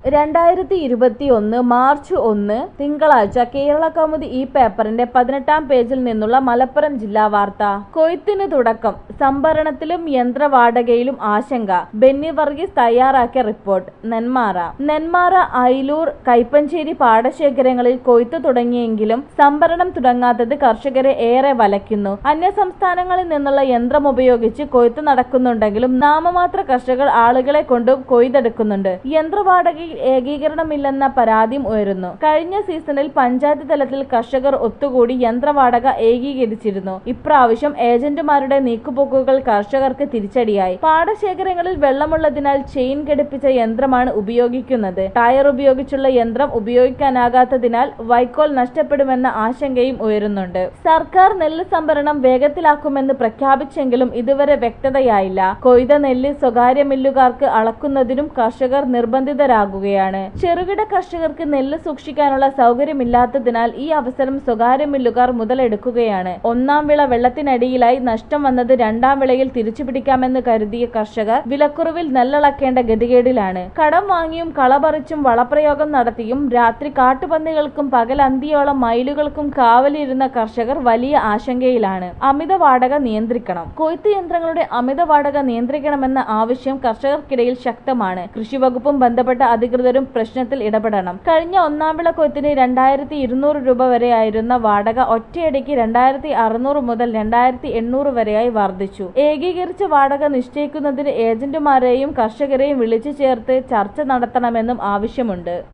രണ്ടായിരത്തി ഇരുപത്തിയൊന്ന് മാർച്ച് ഒന്ന് തിങ്കളാഴ്ച കേരള കൗമുദി ഈ പേപ്പറിന്റെ പതിനെട്ടാം പേജിൽ നിന്നുള്ള മലപ്പുറം ജില്ലാ വാർത്ത കൊയ്ത്തിന് തുടക്കം സംഭരണത്തിലും യന്ത്രവാടകയിലും ആശങ്ക ബെന്നി വർഗീസ് തയ്യാറാക്കിയ റിപ്പോർട്ട് നെന്മാറ നെന്മാറ അയിലൂർ കൈപ്പഞ്ചേരി പാടശേഖരങ്ങളിൽ കൊയ്ത്ത് തുടങ്ങിയെങ്കിലും സംഭരണം തുടങ്ങാത്തത് കർഷകരെ ഏറെ വലയ്ക്കുന്നു അന്യസംസ്ഥാനങ്ങളിൽ നിന്നുള്ള യന്ത്രം ഉപയോഗിച്ച് കൊയ്ത്ത് നടക്കുന്നുണ്ടെങ്കിലും നാമമാത്ര കർഷകർ ആളുകളെ കൊണ്ടും കൊയ്തെടുക്കുന്നുണ്ട് യന്ത്രവാടകയിൽ ഏകീകരണമില്ലെന്ന പരാതിയും ഉയരുന്നു കഴിഞ്ഞ സീസണിൽ പഞ്ചായത്ത് തലത്തിൽ കർഷകർ ഒത്തുകൂടി യന്ത്രവാടക ഏകീകരിച്ചിരുന്നു ഇപ്രാവശ്യം ഏജന്റുമാരുടെ നീക്കുപോക്കുകൾ കർഷകർക്ക് തിരിച്ചടിയായി പാടശേഖരങ്ങളിൽ വെള്ളമുള്ളതിനാൽ ചെയിൻ ഘടിപ്പിച്ച യന്ത്രമാണ് ഉപയോഗിക്കുന്നത് ടയർ ഉപയോഗിച്ചുള്ള യന്ത്രം ഉപയോഗിക്കാനാകാത്തതിനാൽ വൈക്കോൽ നഷ്ടപ്പെടുമെന്ന ആശങ്കയും ഉയരുന്നുണ്ട് സർക്കാർ നെല്ല് സംഭരണം വേഗത്തിലാക്കുമെന്ന് പ്രഖ്യാപിച്ചെങ്കിലും ഇതുവരെ വ്യക്തതയായില്ല കൊയ്ത നെല്ല് സ്വകാര്യ മില്ലുകാർക്ക് അളക്കുന്നതിനും കർഷകർ നിർബന്ധിതരാകുകയാണ് ചെറുകിട കർഷകർക്ക് നെല്ല് സൂക്ഷിക്കാനുള്ള സൗകര്യമില്ലാത്തതിനാൽ ഈ അവസരം സ്വകാര്യ മില്ലുകാർ മുതലെടുക്കുകയാണ് ഒന്നാം വിള വെള്ളത്തിനടിയിലായി നഷ്ടം വന്നത് രണ്ടാം വിളയിൽ തിരിച്ചുപിടിക്കാമെന്ന് കരുതിയ കർഷകർ വിലക്കുറവിൽ നെല്ലളക്കേണ്ട ഗതികേടിലാണ് കടം വാങ്ങിയും കളപറിച്ചും വളപ്രയോഗം നടത്തിയും രാത്രി കാട്ടുപന്നികൾക്കും പകൽ അന്തിയോളം മയിലുകൾക്കും കാവലിരുന്ന കർഷകർ വലിയ ആശങ്കയിലാണ് അമിത വാടക നിയന്ത്രിക്കണം കൊയ്ത്ത് യന്ത്രങ്ങളുടെ അമിത വാടക നിയന്ത്രിക്കണമെന്ന ആവശ്യം കർഷകർക്കിടയിൽ ശക്തമാണ് കൃഷിവകുപ്പും ബന്ധപ്പെട്ട അധികൃതരും പ്രശ്നത്തിൽ ഇടപെടണം കഴിഞ്ഞ ഒന്നാം വിള കൊയ്ത്തിന് രണ്ടായിരത്തി ഇരുന്നൂറ് രൂപ വരെയായിരുന്ന വാടക ഒറ്റയടിക്ക് രണ്ടായിരത്തി അറുന്നൂറ് മുതൽ രണ്ടായിരത്തി എണ്ണൂറ് വരെയായി വർദ്ധിച്ചു ഏകീകരിച്ച വാടക നിശ്ചയിക്കുന്നതിന് ഏജന്റുമാരെയും കർഷകരെയും വിളിച്ചു ചേർത്ത് ചർച്ച നടത്തണമെന്നും ആവശ്യമുണ്ട്